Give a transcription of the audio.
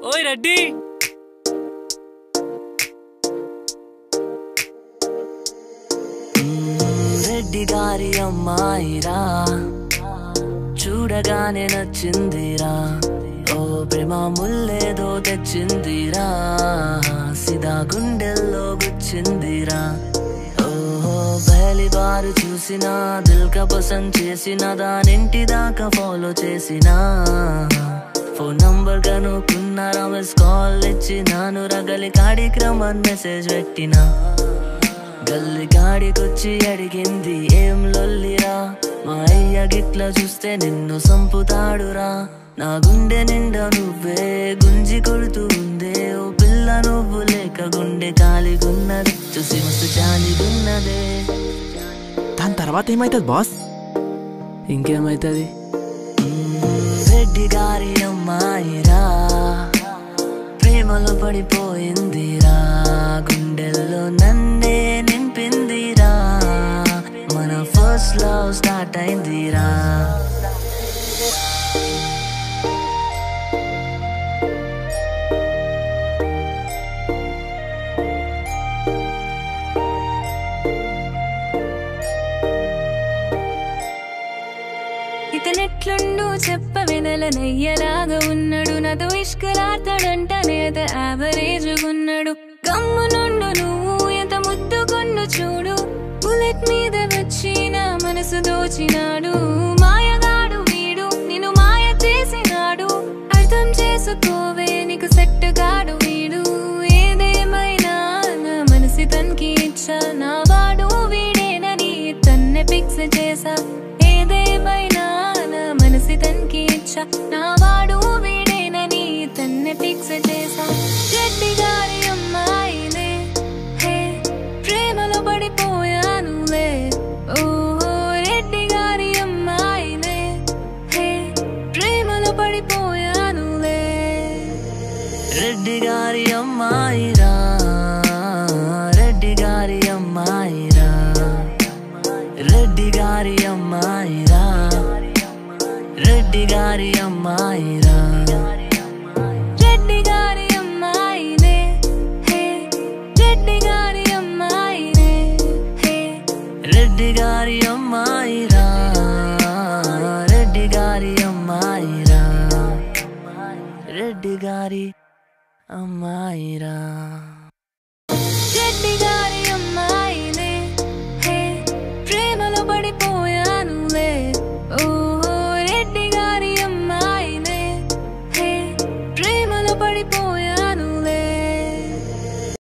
ఓయ్ రెడ్డి రెడ్డి గారి అమ్మాయిరా చూడగానే నచ్చిందిరా ఓ ప్రేమ ముల్లేదో తెచ్చిందిరా సిదా గుండెల్లో గుచ్చిందిరా ఓహో పహలి బారు చూసినా దిల్ కా పసంద్ చేసిన దానింటి దాకా ఫాలో చేసినా ఫోన్ నంబర్ కనుక్కున్నారా మిస్ కాల్ ఇచ్చినాను రగలి కాడికి రమ్మని మెసేజ్ పెట్టినా గల్లి కాడికొచ్చి అడిగింది ఏం లొల్లిరా మా అయ్య గిట్ల చూస్తే నిన్ను సంపుతాడురా నా గుండె నిండా నువ్వే గుంజి కొడుతూ ఉందే ఓ పిల్ల నువ్వు లేక గుండె కాలిగున్నది చూసి మస్తు చాలిగున్నదే దాని తర్వాత ఏమైతుంది బాస్ ఇంకేమైతుంది రెడ్డి గారి అమ్మాయిరా ప్రేమలో పడిపోయిందిరా గుండెల్లో నన్నే నింపిందిరా మన ఫస్ట్ లవ్ స్టార్ట్ అయిందిరా ఇతనెట్లుండు చెప్ప వినలనయ్యలాగా ఉన్నాడు నాతో ఇష్కలాడతాడంట నేత యావరేజ్ ఉన్నాడు గమ్ము నుండు నువ్వు ఎంత ముద్దుకొండు చూడు బుల్లెట్ మీద వచ్చి నా మనసు దోచినాడు మాయగాడు వీడు నిన్ను మాయ చేసినాడు అర్థం చేసుకోవే నీకు సెట్ కాడు వీడు ఏదేమైనా నా మనసి తనకి ఇచ్చా నా వాడు వీడేనని తన్నే ఫిక్స్ చేసా ఏదేమైనా నా మనసి తనకి ఇచ్చా నా వాడు వీడేనని తన్నే ఫిక్స్ చేసా రెడ్డి గారి అమ్మాయినే హే ప్రేమలో పడిపోయానులే ఓహో రెడ్డి గారి అమ్మాయినే హే ప్రేమలో పడిపోయానులే రెడ్డి గారి అమ్మాయిరా రెడ్డి గారి అమ్మాయిరా రెడ్డి గారి అమ్మాయిరా రెడ్డి గారి అమ్మాయిరా రెడ్డి గారి అమ్మాయినే హే రెడ్డి గారి అమ్మాయినే హే రెడ్డి గారి అమ్మాయిరా రెడ్డి గారి అమ్మాయిరా రెడ్డి గారి అమ్మాయిరా